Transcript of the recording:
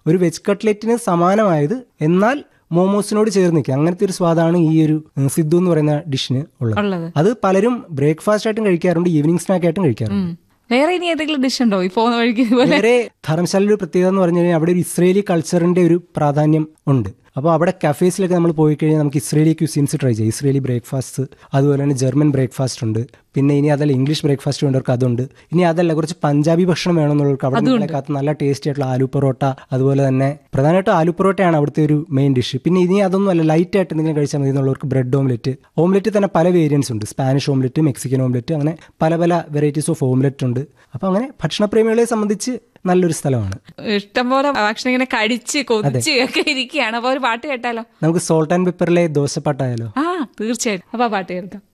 ഒരു വെജ് കട്ട്ലറ്റിന് സമാനമായത് എന്നാൽ മോമോസിനോട് ചേർന്ന് നിൽക്കുക അങ്ങനത്തെ ഒരു സ്വാദാണ് ഈ ഒരു ഉം, സിദ്ധു എന്ന് പറയുന്ന ഡിഷിന് ഉള്ളത് ഉള്ളത് അത് പലരും ബ്രേക്ക്ഫാസ്റ്റ് ആയിട്ടും കഴിക്കാറുണ്ട് ഈവനിങ് സ്നാക്ക് ആയിട്ടും കഴിക്കാറുണ്ട് ഉം. വേറെ ഇനി ഏതെങ്കിലും ഡിഷ് ഉണ്ടോ ഈ പോകുന്ന വഴിക്ക് ഇതുപോലെ വേറെ ധർമ്മശാലയുടെ ഒരു പ്രത്യേകത എന്ന് പറഞ്ഞു കഴിഞ്ഞാൽ അവിടെ ഒരു ഇസ്രേലി കൾച്ചറിന്റെ ഒരു പ്രാധാന്യം ഉണ്ട് അപ്പോൾ അവിടെ കഫേസിലൊക്കെ നമ്മൾ പോയി കഴിഞ്ഞാൽ നമുക്ക് ഇസ്രേലി ക്യൂസിൻസ് ട്രൈ ചെയ്യാം ഇസ്രേലി ബ്രേക്ക്ഫാസ്റ്റ് അതുപോലെ തന്നെ ജർമ്മൻ ബ്രേക്ക്ഫാസ്റ്റ് ഉണ്ട് പിന്നെ ഇനി അതല്ല ഇംഗ്ലീഷ് ബ്രേക്ക്ഫാസ്റ്റ് വേണ്ടവർക്ക് അതുണ്ട് ഇനി അതല്ല കുറച്ച് പഞ്ചാബി ഭക്ഷണം വേണമെന്നുള്ളവർക്ക് അവിടെ നിങ്ങളെക്കാത്ത നല്ല ടേസ്റ്റി ആയിട്ടുള്ള ആലു പൊറോട്ട അതുപോലെ തന്നെ പ്രധാനമായിട്ടും ആലു പൊറോട്ടയാണ് അവിടുത്തെ ഒരു മെയിൻ ഡിഷ് പിന്നെ ഇനി അതൊന്നും അല്ല ലൈറ്റ് ആയിട്ട് എന്തെങ്കിലും കഴിച്ചാൽ മതി എന്നുള്ളവർക്ക് ബ്രെഡ് ഓംലെറ്റ് ഓംലെറ്റ് തന്നെ പല വേരിയൻസ് ഉണ്ട് സ്പാനിഷ് ഓംലെറ്റ് മെക്സിക്കൻ ഓംലെറ്റ് അങ്ങനെ പല പല വെറൈറ്റീസ് ഓഫ് ഓംലെറ്റ് ഉണ്ട് അപ്പോൾ അങ്ങനെ ഭക്ഷണപ്രേമികളെ സംബന്ധിച്ച് നല്ലൊരു സ്ഥലമാണ് ഇഷ്ടംപോലെ ഭക്ഷണം ഇങ്ങനെ കടിച്ച് കൊതിച്ച് ഒക്കെ ഇരിക്കുകയാണ് അപ്പൊ ഒരു പാട്ട് കേട്ടാലോ നമുക്ക് സോൾട്ട് ആൻഡ് പെപ്പറിലെ ദോശപ്പാട്ടായാലോ ആ തീർച്ചയായിട്ടും അപ്പൊ ആ പാട്ട് കേൾക്കാം